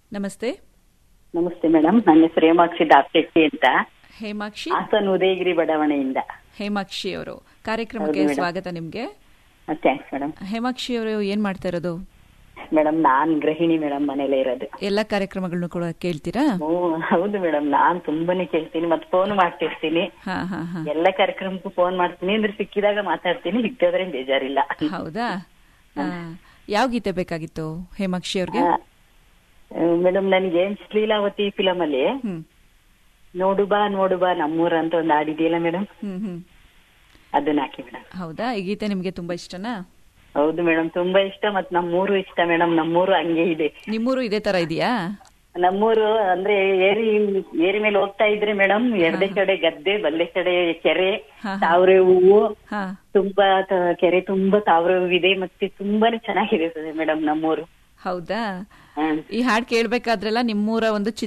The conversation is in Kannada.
ನಮಸ್ತೆ ನಮಸ್ತೆ ಮೇಡಮ್ ನನ್ನ ಹೆಸರು ಹೇಮಾಕ್ಷಿ ದಾಪ್ಶೆಟ್ಟಿ ಅಂತ ಹೇಮಾಕ್ಷಿ ಹಾಸನ್ ಉದಯಗಿರಿ ಬಡಾವಣೆಯಿಂದ ಹೇಮಾಕ್ಷಿ ಅವರು ಕಾರ್ಯಕ್ರಮಕ್ಕೆ ಹೌದು, madam. ಸ್ವಾಗತ ನಿಮ್ಗೆ ಥ್ಯಾಂಕ್ಸ್ ಮೇಡಮ್ ಹೇಮಾಕ್ಷಿ ಅವರು ಏನ್ ಮಾಡ್ತಾ ಇರೋದು ಮೇಡಮ್ ನಾನ್ ಗೃಹಿಣಿ ಮೇಡಮ್ ಮನೇಲೇ ಇರೋದು ಎಲ್ಲ ಕಾರ್ಯಕ್ರಮಗಳನ್ನು ಕೂಡ ಕೇಳ್ತೀರಾ ಓ ಹೌದು ಮೇಡಮ್ ನಾನ್ ತುಂಬಾನೇ ಕೇಳ್ತೀನಿ ಮತ್ತೆ ಫೋನ್ ಮಾಡ್ತಿರ್ತೀನಿ ಹಾ ಹಾ ಹಾ ಎಲ್ಲ ಕಾರ್ಯಕ್ರಮಕ್ಕೂ ಫೋನ್ ಮಾಡ್ತೀನಿ ಅಂದ್ರೆ ಸಿಕ್ಕಿದಾಗ ಮಾತಾಡ್ತೀನಿ ಸಿಕ್ಕಿದ್ರೆ ಬೇಜಾರಿಲ್ಲ ಹೌದಾ ಆ, ಯಾವ ಗೀತೆ ಬೇಕಾಗಿತ್ತು ಹೇಮಾಕ್ಷಿ ಅವ್ರಿಗೆ ಮೇಡಮ್ ನನಗೆ ಲೀಲಾವತಿ ಫಿಲಮ್ ಅಲ್ಲಿ ಹ್ಮ್ ನೋಡು ಬಾ ನೋಡು ಬಾ ನಮ್ಮೂರ ಅಂತ ಒಂದು ಹಾಡಿದೆಯಲ್ಲ ಮೇಡಮ್ ಹ್ಮ್ ಹ್ಮ್ ಅದನ್ನ ಹಾಕಿ ಮೇಡಮ್ ಹೌದಾ ಈ ಗೀತೆ ನಿಮ್ಗೆ ತುಂಬಾ ಇಷ್ಟನಾ ಹೌದು ಮೇಡಮ್ ತುಂಬಾ ಇಷ್ಟ ಮತ್ ನಮ್ಮೂರು ಇಷ್ಟ ಮೇಡಮ್ ನಮ್ಮೂರು ಹಂಗೆ ಇದೆ ನಿಮ್ಮೂರು ಇದೇ ತರ ಇದೆಯಾ ನಮ್ಮೂರು ಅಂದ್ರೆ ಏರಿ ಏರಿ ಮೇಲೆ ಹೋಗ್ತಾ ಇದ್ರೆ ಮೇಡಮ್ ಎಡದೆ ಕಡೆ ಗದ್ದೆ ಬಲ್ಲೆ ಕಡೆ ಕೆರೆ ಹಾ, ಹಾ. ತಾವರೆ ಹೂವು ಹಾ ತುಂಬಾ ತ- ಕೆರೆ ತುಂಬಾ ತಾವರೆ ಹೂವಿದೆ ಮತ್ತೆ ತುಂಬಾನೇ ಚೆನ್ನಾಗಿದೆ ಮೇಡಮ್ ನಮ್ಮೂರು ಹೌದಾ ಹ್ಮ್ ಈ ಹಾಡ್ ಕೇಳ್ಬೇಕಾದ್ರೆಲ್ಲ ನಿಮ್ಮೂರ ಒಂದು